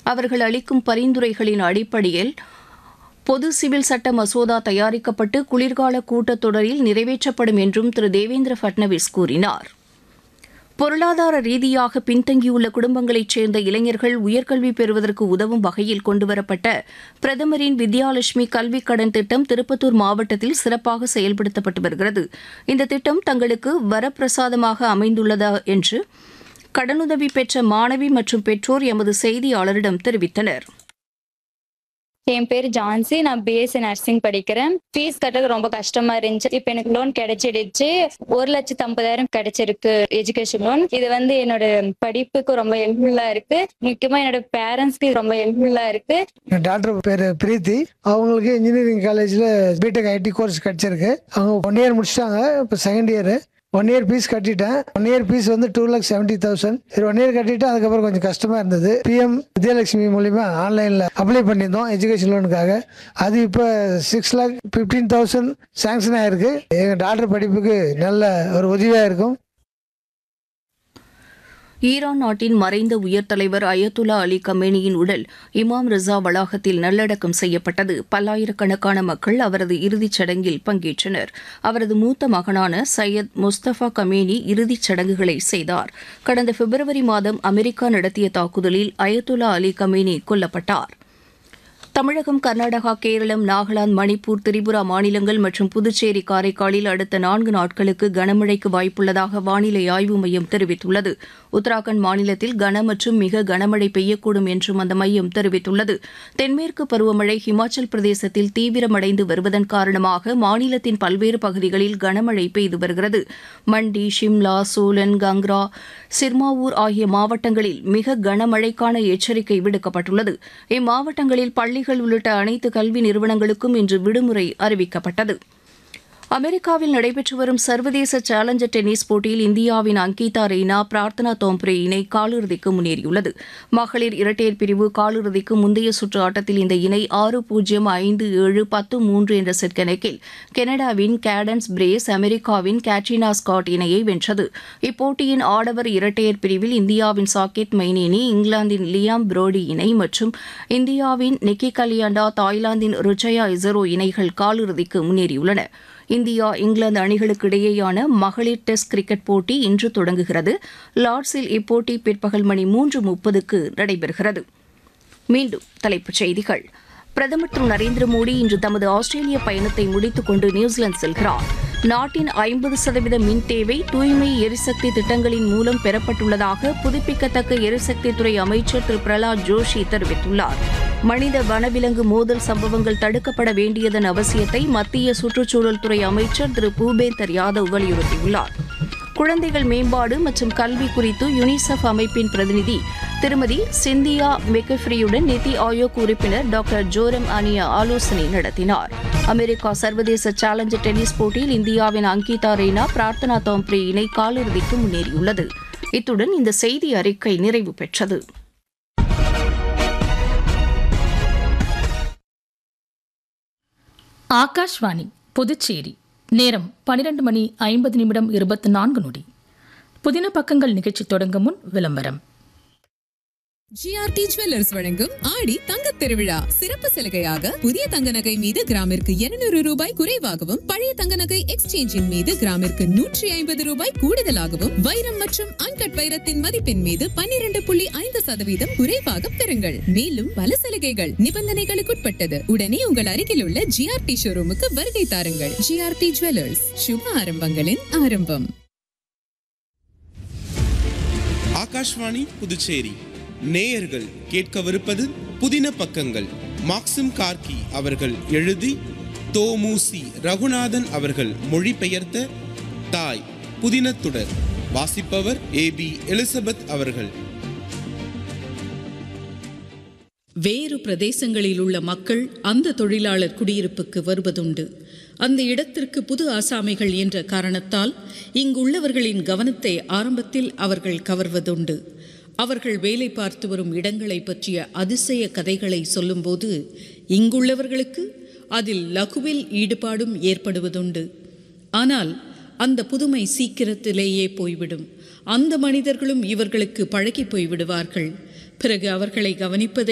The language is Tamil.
அவர்கள் அளிக்கும் பரிந்துரைகளின் அடிப்படையில் பொது சிவில் சட்ட மசோதா தயாரிக்கப்பட்டு குளிர்கால கூட்டத்தொடரில் நிறைவேற்றப்படும் என்றும் திரு தேவேந்திர பட்னவிஸ் கூறினார் பொருளாதார ரீதியாக பின்தங்கியுள்ள குடும்பங்களைச் சேர்ந்த இளைஞர்கள் உயர்கல்வி பெறுவதற்கு உதவும் வகையில் கொண்டுவரப்பட்ட பிரதமரின் வித்யாலட்சுமி கல்விக் கடன் திட்டம் திருப்பத்தூர் மாவட்டத்தில் சிறப்பாக செயல்படுத்தப்பட்டு வருகிறது இந்த திட்டம் தங்களுக்கு வரப்பிரசாதமாக அமைந்துள்ளதா என்று கடனுதவி பெற்ற மாணவி மற்றும் பெற்றோர் எமது செய்தியாளரிடம் தெரிவித்தனர் என் பேர் ஜான்சி நான் பிஎஸ்சி நர்சிங் படிக்கிறேன் ஃபீஸ் கட்டுறது ரொம்ப கஷ்டமா இருந்துச்சு இப்போ எனக்கு லோன் கிடைச்சிடுச்சு ஒரு லட்சத்து ஐம்பதாயிரம் கிடைச்சிருக்கு எஜுகேஷன் லோன் இது வந்து என்னோட படிப்புக்கு ரொம்ப ஹெல்ப்ஃபுல்லா இருக்கு முக்கியமா என்னோட பேரண்ட்ஸ்க்கு ரொம்ப ஹெல்ப்ஃபுல்லா இருக்கு என் டாக்டர் பேர் பிரீத்தி அவங்களுக்கு இன்ஜினியரிங் காலேஜில் பிடெக் ஐடி கோர்ஸ் கிடைச்சிருக்கு அவங்க ஒன் இயர் முடிச்சிட்டாங்க இப்போ second year one year fees கட்டிட்டேன் ஒன் இயர் ஃபீஸ் வந்து டூ லேக் செவன்ட்டி தௌசண்ட் சரி ஒன் இயர் கட்டிட்டு அதுக்கப்புறம் கொஞ்சம் கஷ்டமா இருந்தது பிஎம் வித்யாலட்சுமி மூலியமா ஆன்லைனில் அப்ளை பண்ணியிருந்தோம் எஜுகேஷன் லோனுக்காக அது இப்போ six lakh fifteen thousand sanction ஆயிருக்கு எங்கள் டாக்டர் படிப்புக்கு நல்ல ஒரு உதவியாக இருக்கும் ஈரான் நாட்டின் மறைந்த உயர் தலைவர் அயத்துல்லா அலி கமேனியின் உடல் இமாம் ரிசா வளாகத்தில் நல்லடக்கம் செய்யப்பட்டது பல்லாயிரக்கணக்கான மக்கள் அவரது இறுதிச் சடங்கில் பங்கேற்றனர் அவரது மூத்த மகனான சையத் முஸ்தபா கமேனி இறுதிச் சடங்குகளை செய்தார் கடந்த பிப்ரவரி மாதம் அமெரிக்கா நடத்திய தாக்குதலில் அயத்துல்லா அலி கமேனி கொல்லப்பட்டார் தமிழகம் கர்நாடகா கேரளம் நாகாலாந்து மணிப்பூர் திரிபுரா மாநிலங்கள் மற்றும் புதுச்சேரி காரைக்காலில் அடுத்த நான்கு நாட்களுக்கு கனமழைக்கு வாய்ப்புள்ளதாக வானிலை ஆய்வு மையம் தெரிவித்துள்ளது உத்தராகண்ட் மாநிலத்தில் கன மற்றும் மிக கனமழை பெய்யக்கூடும் என்றும் அந்த மையம் தெரிவித்துள்ளது தென்மேற்கு பருவமழை ஹிமாச்சல் பிரதேசத்தில் தீவிரமடைந்து வருவதன் காரணமாக மாநிலத்தின் பல்வேறு பகுதிகளில் கனமழை பெய்து வருகிறது மண்டி ஷிம்லா சோலன் கங்ரா சிர்மாவூர் ஆகிய மாவட்டங்களில் மிக கனமழைக்கான எச்சரிக்கை விடுக்கப்பட்டுள்ளது இம்மாவட்டங்களில் பள்ளிகள் உள்ளிட்ட அனைத்து கல்வி நிறுவனங்களுக்கும் இன்று விடுமுறை அறிவிக்கப்பட்டது அமெரிக்காவில் நடைபெற்று வரும் சர்வதேச சேலஞ்சர் டென்னிஸ் போட்டியில் இந்தியாவின் அங்கிதா ரெய்னா பிரார்த்தனா தோம்ப்ரே இணை காலிறுதிக்கு முன்னேறியுள்ளது மகளிர் இரட்டையர் பிரிவு காலிறுதிக்கு முந்தைய சுற்று ஆட்டத்தில் இந்த இணை ஆறு பூஜ்ஜியம் ஐந்து ஏழு பத்து மூன்று என்ற செட் கணக்கில் கனடாவின் கேடன்ஸ் பிரேஸ் அமெரிக்காவின் கேட்ரினா ஸ்காட் இணையை வென்றது இப்போட்டியின் ஆடவர் இரட்டையர் பிரிவில் இந்தியாவின் சாக்கெட் மைனேனி இங்கிலாந்தின் லியாம் புரோடி இணை மற்றும் இந்தியாவின் நிக்கி கலியாண்டா தாய்லாந்தின் ருச்சயா இசரோ இணைகள் காலிறுதிக்கு முன்னேறியுள்ளன இந்தியா இங்கிலாந்து அணிகளுக்கு இடையேயான மகளிர் டெஸ்ட் கிரிக்கெட் போட்டி இன்று தொடங்குகிறது லார்ட்ஸில் இப்போட்டி பிற்பகல் மணி மூன்று முப்பதுக்கு நடைபெறுகிறது மீண்டும் தலைப்புச் செய்திகள் பிரதமர் திரு நரேந்திர மோடி இன்று தமது ஆஸ்திரேலிய பயணத்தை முடித்துக் கொண்டு நியூசிலாந்து செல்கிறார் நாட்டின் ஐம்பது சதவீத மின் தேவை தூய்மை எரிசக்தி திட்டங்களின் மூலம் பெறப்பட்டுள்ளதாக புதுப்பிக்கத்தக்க எரிசக்தித்துறை அமைச்சர் திரு பிரலாத் ஜோஷி தெரிவித்துள்ளார் மனித வனவிலங்கு மோதல் சம்பவங்கள் தடுக்கப்பட வேண்டியதன் அவசியத்தை மத்திய சுற்றுச்சூழல் துறை அமைச்சர் திரு பூபேந்தர் யாதவ் வலியுறுத்தியுள்ளார் குழந்தைகள் மேம்பாடு மற்றும் கல்வி குறித்து யுனிசெஃப் அமைப்பின் பிரதிநிதி திருமதி சிந்தியா மெக்கஃப்ரியுடன் நிதி ஆயோக் உறுப்பினர் டாக்டர் ஜோரம் அனியா ஆலோசனை நடத்தினார் அமெரிக்கா சர்வதேச சேலஞ்சர் டென்னிஸ் போட்டியில் இந்தியாவின் அங்கிதா ரெய்னா பிரார்த்தனா தோம்ப்ரே இணை காலிறுதிக்கு முன்னேறியுள்ளது இத்துடன் இந்த செய்தி அறிக்கை நிறைவு பெற்றது ஆகாஷ்வாணி புதுச்சேரி நேரம் பனிரெண்டு மணி ஐம்பது நிமிடம் இருபத்தி நான்கு நொடி புதின பக்கங்கள் நிகழ்ச்சி தொடங்கும் முன் விளம்பரம் ஜிஆர்டி ஜுவல்லர்ஸ் வழங்கும் ஆடி தங்கத் திருவிழா சிறப்பு சலுகையாக புதிய தங்க நகை மீது கிராமிற்கு இருநூறு ரூபாய் குறைவாகவும் பழைய தங்க நகை எக்ஸ்சேஞ்சின் மீது கிராமிற்கு நூற்றி ஐம்பது ரூபாய் கூடுதலாகவும் வைரம் மற்றும் அன்கட் வைரத்தின் மதிப்பின் மீது பன்னிரண்டு புள்ளி ஐந்து சதவீதம் குறைவாக பெறுங்கள் மேலும் பல சலுகைகள் நிபந்தனைகளுக்குட்பட்டது உடனே உங்கள் அருகில் உள்ள ஜிஆர்டி ஷோரூமுக்கு வருகை தாருங்கள் ஜிஆர்டி ஜுவல்லர்ஸ் சுப ஆரம்பங்களின் ஆரம்பம் ஆகாஷ்வாணி புதுச்சேரி நேயர்கள் கேட்கவிருப்பது புதின பக்கங்கள் மாக்சிம் கார்கி அவர்கள் எழுதி தோமுசி ரகுநாதன் அவர்கள் மொழிபெயர்த்த தாய் புதினத்துடர் வாசிப்பவர் ஏ பி எலிசபெத் அவர்கள் வேறு பிரதேசங்களில் உள்ள மக்கள் அந்த தொழிலாளர் குடியிருப்புக்கு வருவதுண்டு அந்த இடத்திற்கு புது ஆசாமிகள் என்ற காரணத்தால் இங்குள்ளவர்களின் கவனத்தை ஆரம்பத்தில் அவர்கள் கவர்வதுண்டு அவர்கள் வேலை பார்த்து வரும் இடங்களை பற்றிய அதிசய கதைகளை சொல்லும்போது இங்குள்ளவர்களுக்கு அதில் லகுவில் ஈடுபாடும் ஏற்படுவதுண்டு ஆனால் அந்த புதுமை சீக்கிரத்திலேயே போய்விடும் அந்த மனிதர்களும் இவர்களுக்கு பழகி போய்விடுவார்கள் பிறகு அவர்களை கவனிப்பதை